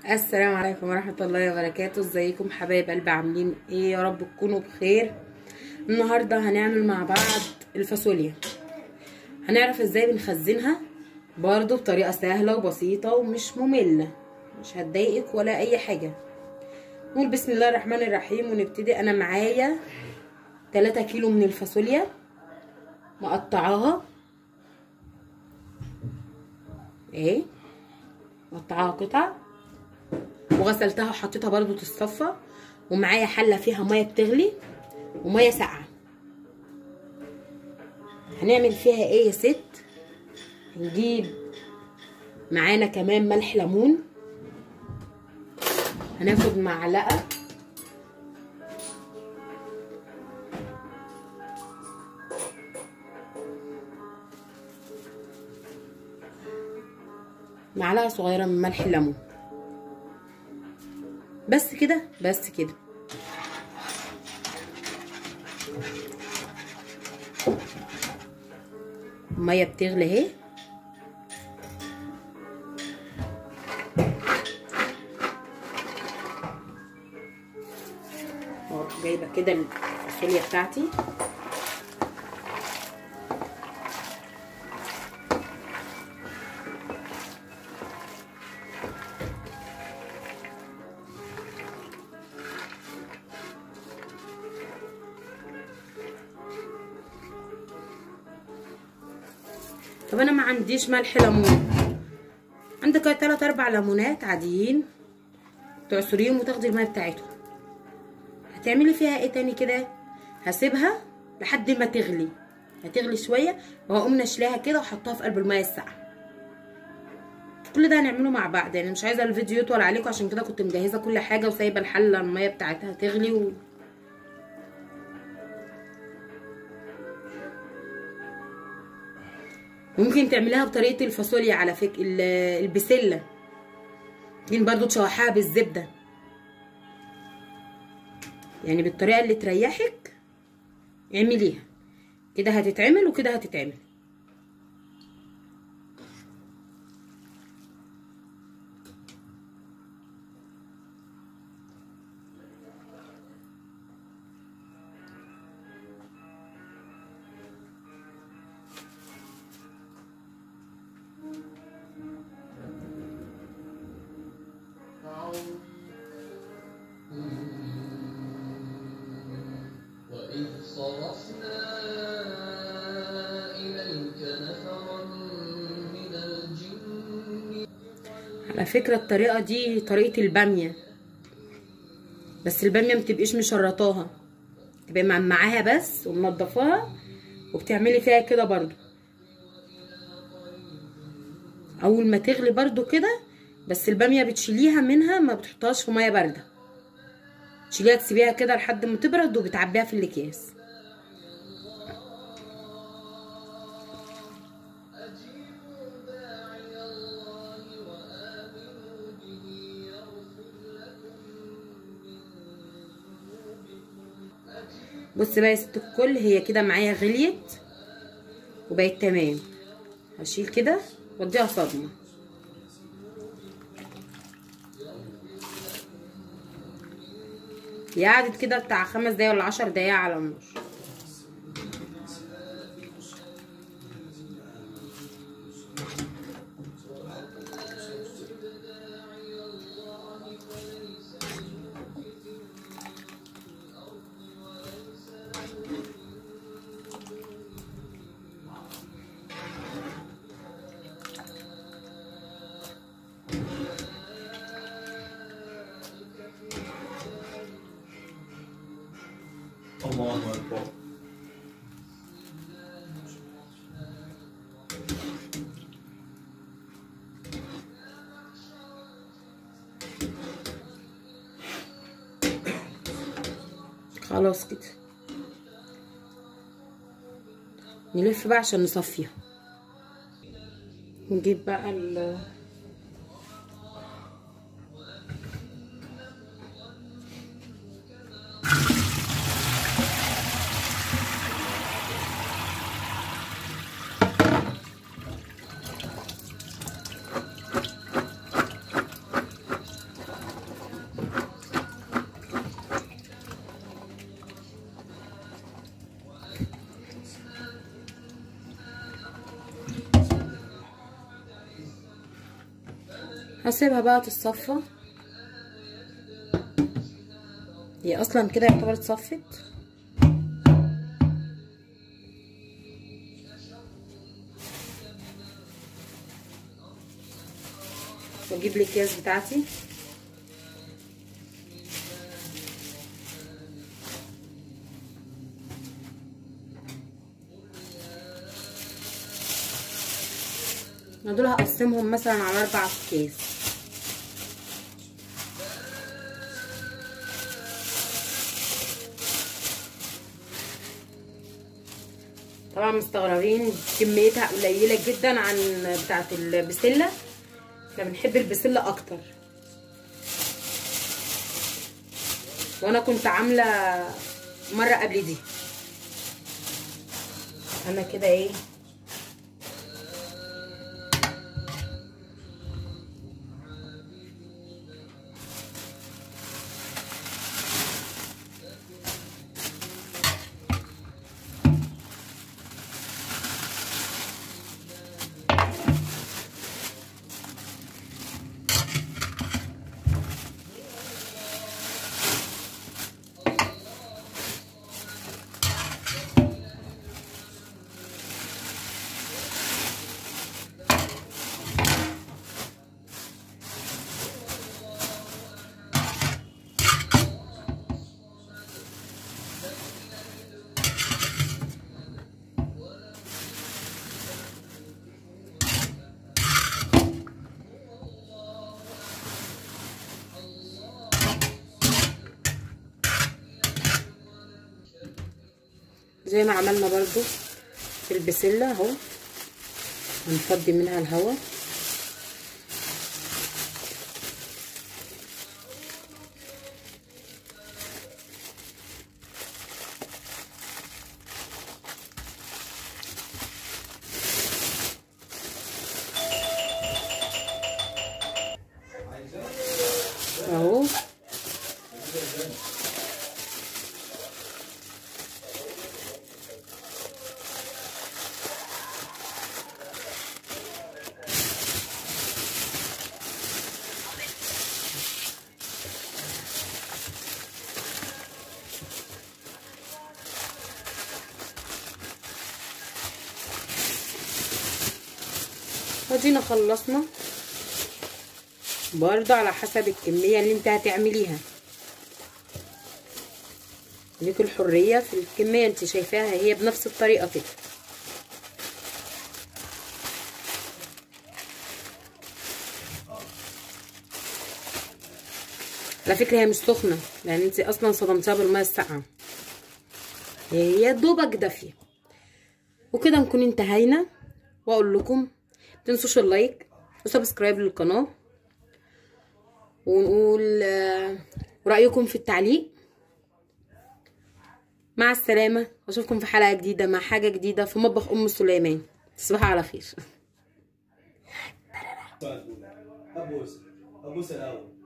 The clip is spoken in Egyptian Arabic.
السلام عليكم ورحمة الله وبركاته ازيكم حبايب قلبي عاملين ايه يا رب تكونوا بخير النهاردة هنعمل مع بعض الفاصوليا هنعرف ازاي بنخزنها برضو بطريقة سهلة وبسيطة ومش مملة مش هتضايقك ولا اي حاجة نقول بسم الله الرحمن الرحيم ونبتدي انا معايا 3 كيلو من الفاصوليا مقطعاها اهي مقطعاها قطع وغسلتها وحطيتها برضو تتصفى ومعايا حله فيها ميه بتغلي وميه ساقعه هنعمل فيها ايه يا ست هنجيب معانا كمان ملح ليمون هناخد معلقه معلقه صغيره من ملح الليمون بس كده بس كده الميه بتغلي اهي جايبه كده الفاصوليا بتاعتي طب انا ما عنديش ملح ليمون عندك تلات اربع ليمونات عاديين تعصريهم وتاخدي الميه بتاعتهم هتعملي فيها ايه تاني كده هسيبها لحد ما تغلي هتغلي شويه وهقوم نشلاها كده واحطها في قلب الميه الساقعه كل ده هنعمله مع بعض يعني مش عايزه الفيديو يطول عليكم عشان كده كنت مجهزه كل حاجه وسايبه الحله الميه بتاعتها تغلي و... ممكن تعمليها بطريقه الفاصوليا على فكره البسله ممكن برضو تشوحيها بالزبده يعني بالطريقه اللي تريحك اعمليها كده هتتعمل وكده هتتعمل وإذ صرفنا إليك نفرا من الجن على فكرة الطريقة دي طريقة البامية بس البامية متبقيش مشرطاها تبقى معمعاها بس ومنضفاها وبتعملي فيها كده برضو اول ما تغلي برضو كده بس البامية بتشيليها منها ما بتحطهاش في مية باردة تشيليها تسيبيها كده لحد ما تبرد وبتعبيها في الاكياس أجيبوا داعي الله وآمنوا به يغفر لكم من ذنوبكم بص بقى يا ست الكل هي كده معايا غليت وبقت تمام هشيل كده واديها صدمه هي قعدت كده بتاع خمس دقايق ولا عشر دقايق على النار الله أكبر خلاص كده نلف بقى عشان نصفيها نجيب بقى ال هسيبها بقى تتصفى هي اصلا كده يعتبر اتصفت واجيب لي الكياس بتاعتي انا دول هقسمهم مثلا على اربع اكياس طبعا مستغربين كميتها قليله جدا عن بتاعه البسله احنا بنحب البسله اكتر وانا كنت عامله مره قبل دي انا كده ايه زي ما عملنا برضو في البسلة اهو هنفضي منها الهواء اهو ادينا خلصنا برضه على حسب الكمية اللي انت هتعمليها ليك الحرية في الكمية انت شايفاها هي بنفس الطريقة كده على فكرة هي مش سخنة لان انت اصلا صدمتها بالمية الساقعة هي دوبك دافية وكده نكون انتهينا واقول لكم متنسوش اللايك وسبسكرايب للقناة ونقول آه، رأيكم في التعليق مع السلامة اشوفكم في حلقة جديدة مع حاجة جديدة في مطبخ ام سليمان تصبحوا على خير ابوس ابوس الاول